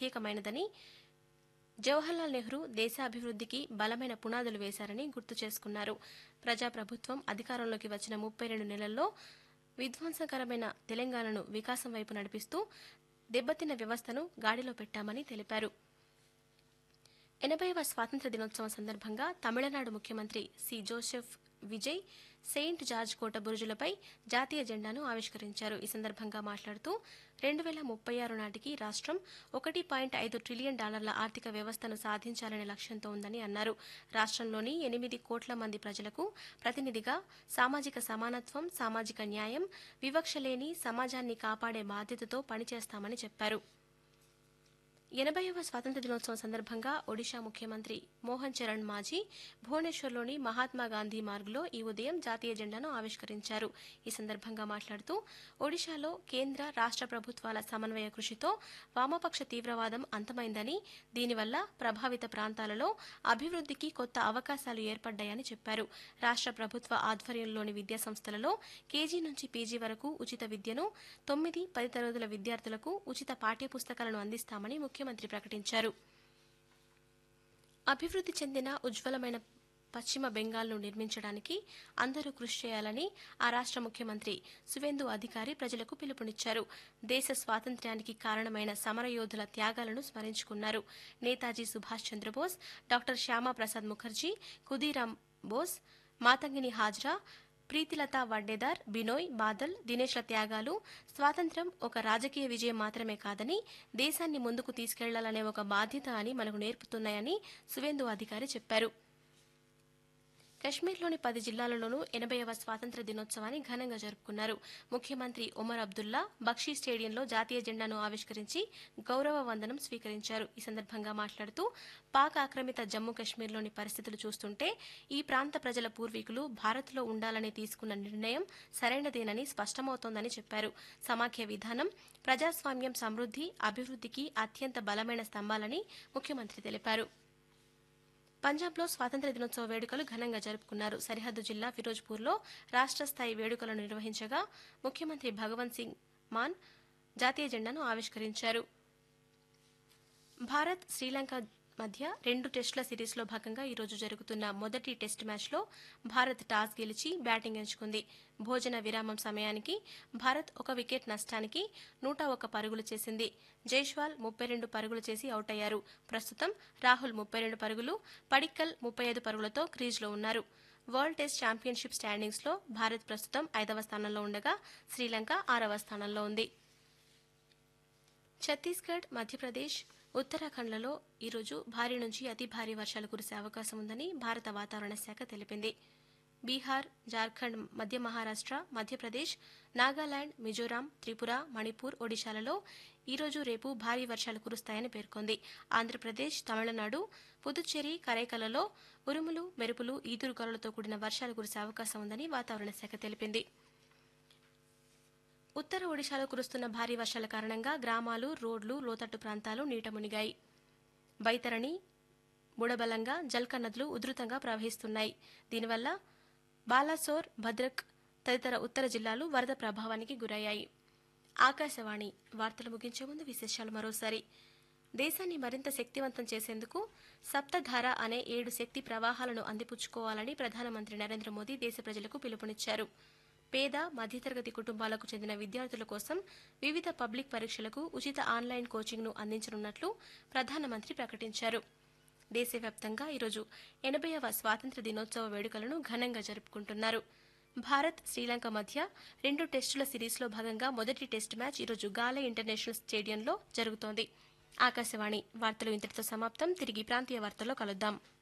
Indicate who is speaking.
Speaker 1: ప్రత్యేకమైనదని జవహర్లాల్ నెహ్రూ దేశాభివృద్ధికి బలమైన పునాదులు వేశారని గుర్తు చేసుకున్నారు ప్రజాప్రభుత్వం అధికారంలోకి వచ్చిన ముప్పై రెండు నెలల్లో విధ్వంసకరమైన తెలంగాణను వికాసం వైపు నడిపిస్తూ దెబ్బతిన్న వ్యవస్థను గాడిలో పెట్టామని తెలిపారు ఎనభైవ స్వాతంత్ర దినోత్సవం సందర్భంగా తమిళనాడు ముఖ్యమంత్రి C Joseph Vijay Saint George కోట బురుజులపై జాతీయ జెండాను ఆవిష్కరించారు ఈ సందర్భంగా మాట్లాడుతూ రెండు వేల ముప్పై ఆరు నాటికి రాష్ట్రం ఒకటి పాయింట్ ఐదు ట్రిలియన్ డాలర్ల ఆర్థిక వ్యవస్థను సాధించాలనే లక్ష్యంతో ఉందని అన్నారు రాష్ట్రంలోని ఎనిమిది కోట్ల మంది ప్రజలకు ప్రతినిధిగా సామాజిక సమానత్వం సామాజిక న్యాయం వివక్ష లేని సమాజాన్ని కాపాడే బాధ్యతతో పనిచేస్తామని చెప్పారు ఎనభైవ స్వాతంత్ర దినోత్సవం సందర్భంగా ఒడిషా ముఖ్యమంత్రి మోహన్ చరణ్ మాజీ భువనేశ్వర్లోని మహాత్మా గాంధీ మార్గ్లో ఈ ఉదయం జాతీయ జెండాను ఆవిష్కరించారు ఈ సందర్భంగా మాట్లాడుతూ ఒడిషాలో కేంద్ర రాష్ట్ర ప్రభుత్వాల సమన్వయ కృషితో వామపక్ష తీవ్రవాదం అంతమైందని దీనివల్ల ప్రభావిత ప్రాంతాలలో అభివృద్ధికి కొత్త అవకాశాలు ఏర్పడ్డాయని చెప్పారు రాష్ట్ర ప్రభుత్వ ఆధ్వర్యంలోని విద్యా సంస్థలలో కేజీ నుంచి పీజీ వరకు ఉచిత విద్యను తొమ్మిది పది తరగతుల విద్యార్థులకు ఉచిత పాఠ్యపుస్తకాలను అందిస్తామని ముఖ్యమంత్రి ప్రకటించారు అభివృద్ధి చెందిన ఉజ్వలమైన పశ్చిమ బెంగాల్ను నిర్మించడానికి అందరూ కృషి చేయాలని ఆ రాష్ట్ర ముఖ్యమంత్రి సువేందు అధికారి ప్రజలకు పిలుపునిచ్చారు దేశ స్వాతంత్ర్యానికి కారణమైన సమరయోధుల త్యాగాలను స్మరించుకున్నారు నేతాజీ సుభాష్ చంద్రబోస్ డాక్టర్ శ్యామాప్రసాద్ ముఖర్జీ ఖుదీరామ్ బోస్ మాతంగిని హాజ్రా ప్రీతిలత వడ్డేదార్ బినోయ్ బాదల్ దినేష్ల త్యాగాలు స్వాతంత్ర్యం ఒక రాజకీయ విజయం మాత్రమే కాదని దేశాన్ని ముందుకు తీసుకెళ్లాలనే ఒక బాధ్యత అని మనకు నేర్పుతున్నాయని సువేందు అధికారి చెప్పారు కశ్మీర్లోని పది జిల్లాలలోనూ ఎనభైవ స్వాతంత్ర దినోత్సవాన్ని ఘనంగా జరుపుకున్నారు ముఖ్యమంత్రి ఒమర్ అబ్దుల్లా బక్షీ స్టేడియంలో జాతీయ జెండాను ఆవిష్కరించి గౌరవ వందనం స్వీకరించారు ఈ సందర్భంగా మాట్లాడుతూ పాక్ ఆక్రమిత జమ్మూ కశ్మీర్లోని పరిస్థితులు చూస్తుంటే ఈ ప్రాంత ప్రజల పూర్వీకులు భారత్లో ఉండాలని తీసుకున్న నిర్ణయం సరైనదేనని స్పష్టమవుతోందని చెప్పారు సమాఖ్య విధానం ప్రజాస్వామ్యం సమృద్ధి అభివృద్ధికి అత్యంత బలమైన స్తంభాలని ముఖ్యమంత్రి తెలిపారు పంజాబ్లో స్వాతంత్ర దినోత్సవ వేడుకలు ఘనంగా జరుపుకున్నారు సరిహద్దు జిల్లా ఫిరోజ్పూర్లో రాష్ట్ర స్థాయి వేడుకలను నిర్వహించగా ముఖ్యమంత్రి భగవంత్ సింగ్ మాన్ జాతీయ జెండాను ఆవిష్కరించారు భారత్ శ్రీలంక మధ్య రెండు టెస్టుల సిరీస్లో భాగంగా ఈరోజు జరుగుతున్న మొదటి టెస్ట్ మ్యాచ్లో భారత్ టాస్ గెలిచి బ్యాటింగ్ ఎంచుకుంది భోజన విరామం సమయానికి భారత్ ఒక వికెట్ నష్టానికి నూట ఒక్క పరుగులు చేసింది జైష్వాల్ ముప్పై రెండు పరుగులు చేసి అవుట్ అయ్యారు ప్రస్తుతం రాహుల్ ముప్పై రెండు పరుగులు పడిక్కల్ ముప్పై ఐదు పరుగులతో క్రీజ్లో ఉన్నారు వరల్డ్ టెస్ట్ ఛాంపియన్షిప్ స్టాండింగ్స్లో భారత్ ప్రస్తుతం ఐదవ స్థానంలో ఉండగా శ్రీలంక ఆరవ స్థానంలో ఉంది ఛత్తీస్గఢ్ మధ్యప్రదేశ్ ఉత్తరాఖండ్లలో ఈరోజు భారీ నుంచి అతి భారీ వర్షాలు కురిసే అవకాశం ఉందని భారత వాతావరణ శాఖ తెలిపింది బీహార్ జార్ఖండ్ మధ్య మహారాష్ట్ర మధ్యప్రదేశ్ నాగాలాండ్ మిజోరాం త్రిపుర మణిపూర్ ఒడిశాలలో ఈరోజు రేపు భారీ వర్షాలు కురుస్తాయని పేర్కొంది ఆంధ్రప్రదేశ్ తమిళనాడు పుదుచ్చేరి కరైకలలో ఉరుములు మెరుపులు ఈదురుగాలులతో కూడిన వర్షాలు కురిసే అవకాశం ఉందని వాతావరణ శాఖ తెలిపింది ఉత్తర ఒడిశాలో కురుస్తున్న భారీ వర్షాల కారణంగా గ్రామాలు రోడ్లు లోతట్టు ప్రాంతాలు నీట మునిగాయి బైతరణి బుడబలంగా జల్క నదులు ఉధృతంగా ప్రవహిస్తున్నాయి దీనివల్ల బాలాసోర్ భద్రక్ తదితర ఉత్తర జిల్లాలు వరద ప్రభావానికి గురయ్యాయి ఆకాశవాణి వార్తలు ముగించే ముందు విశేషాలు మరోసారి దేశాన్ని మరింత శక్తివంతం చేసేందుకు సప్తధార అనే ఏడు శక్తి ప్రవాహాలను అందిపుచ్చుకోవాలని ప్రధానమంత్రి నరేంద్ర మోదీ దేశ ప్రజలకు పిలుపునిచ్చారు పేద మధ్యతరగతి కుటుంబాలకు చెందిన విద్యార్థుల కోసం వివిధ పబ్లిక్ పరీక్షలకు ఉచిత ఆన్లైన్ కోచింగ్ను అందించనున్నట్లు ప్రధానమంత్రి ప్రకటించారు దేశవ్యాప్తంగా ఈరోజు ఎనభైవ స్వాతంత్ర దినోత్సవ వేడుకలను ఘనంగా జరుపుకుంటున్నారు భారత్ శ్రీలంక మధ్య రెండు టెస్టుల సిరీస్లో భాగంగా మొదటి టెస్ట్ మ్యాచ్ ఈరోజు గాలే ఇంటర్నేషనల్ స్టేడియంలో జరుగుతోంది ఆకాశవాణి వార్తలు ఇంతటితో సమాప్తం తిరిగి ప్రాంతీయ వార్తల్లో కలుద్దాం